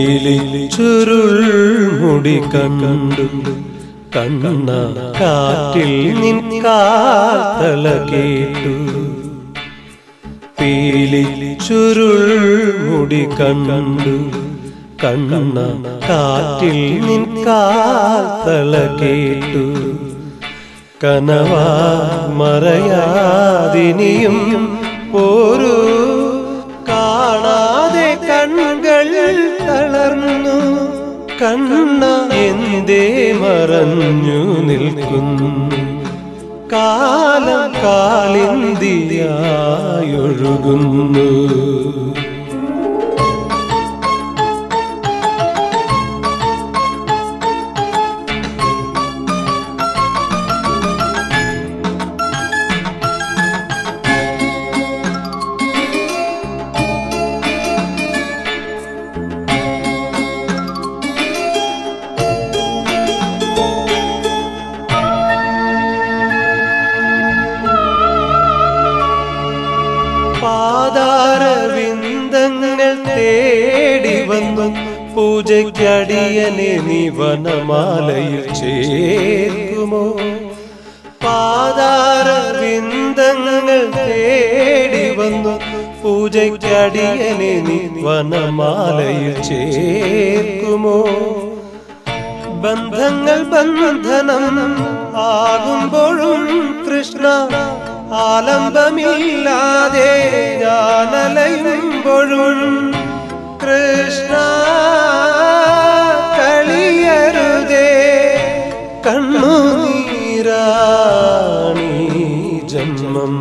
പീലി ചുരുൾ മുടി കണ്ടു കണ്ണ കാറ്റിൽ നിൻ കാത്തള കേട്ടു പീലി ചുരുൾ മുടി കണ്ടു കണ്ണ കാറ്റിൽ നിൻ കാത്തള കേട്ടു കനവാ മറയാതിനിയും ഒരു കാണാതെ കണ്ണുകൾ തളർന്നു കണ്ണ എന്തേ മറഞ്ഞു നിൽക്കുന്നു കാലം കാളിന്തിയായൊഴുകുന്നു പാതാരവിന്ദങ്ങൾ തേടി വന്നു പൂജയ്ക്കടിയനെ നീ വനമാലയിൽ ചേർക്കുമോ പാതാരവിന്ദങ്ങൾ തേടി വന്നു പൂജയ്ക്കടിയനെ നീ വനമാലയിൽ ചേർക്കുമോ ബന്ധങ്ങൾ ബന്ധനം ആകുമ്പോഴും കൃഷ്ണ ആലംബമില്ലാതെ ഞാനലയുമ്പോഴും കൃഷ്ണ കളിയരുതേ കണ്ണുനീരാണീ ജന്മം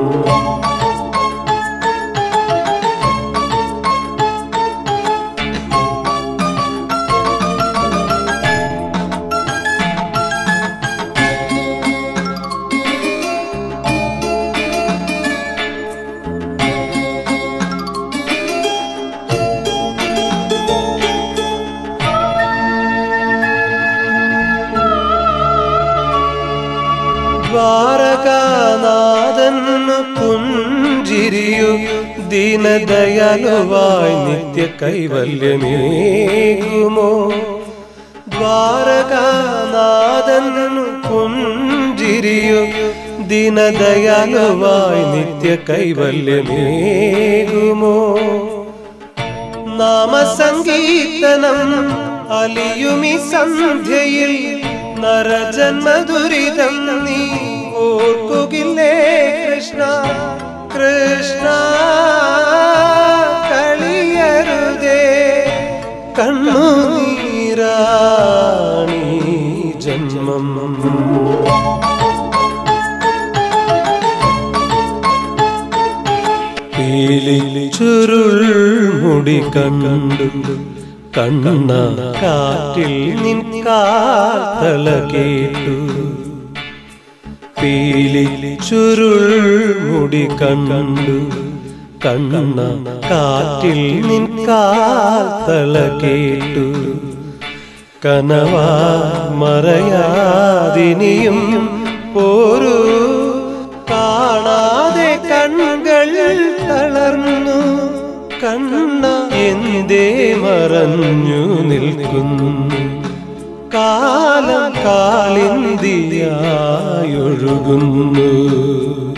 ദ്വാരകാനാഥന്നു പുഞ്ചിരിയു ദീനദയാലുവായി നിത്യ കൈവല്യമേകുമോ ദ്വാരകാനാഥന്നു പുഞ്ചിരിയു ദീനദയാലുവായി നിത്യ കൈവല്യമേകുമോ നാമസങ്കീർത്തനം അലിയുമി സന്ധ്യയിൽ നരജന്മദുരിതം നീ ഓർക്കുകില്ലേ കൃഷ്ണ കൃഷ്ണ കളിയരുതേ കണ്ണുനീരാണീ ജന്മം പീലി ചുരുൾ മുടി കണ്ടു കണ്ണ കാറ്റിൽ നിൻ കാത്തള കേട്ടു പീലി ചുരുൾ മുടി കണ്ടു കണ്ണ കാറ്റിൽ നിൻ കാത്തള കേട്ടു കനവാ മറയാതിനിയും ഒരു കാണാതെ കണ്ണുകൾ തളർന്നു കണ്ണ എന്തേ മറഞ്ഞു നിൽക്കുന്നു കാലം കാളിന്തിയായൊഴുകുന്നു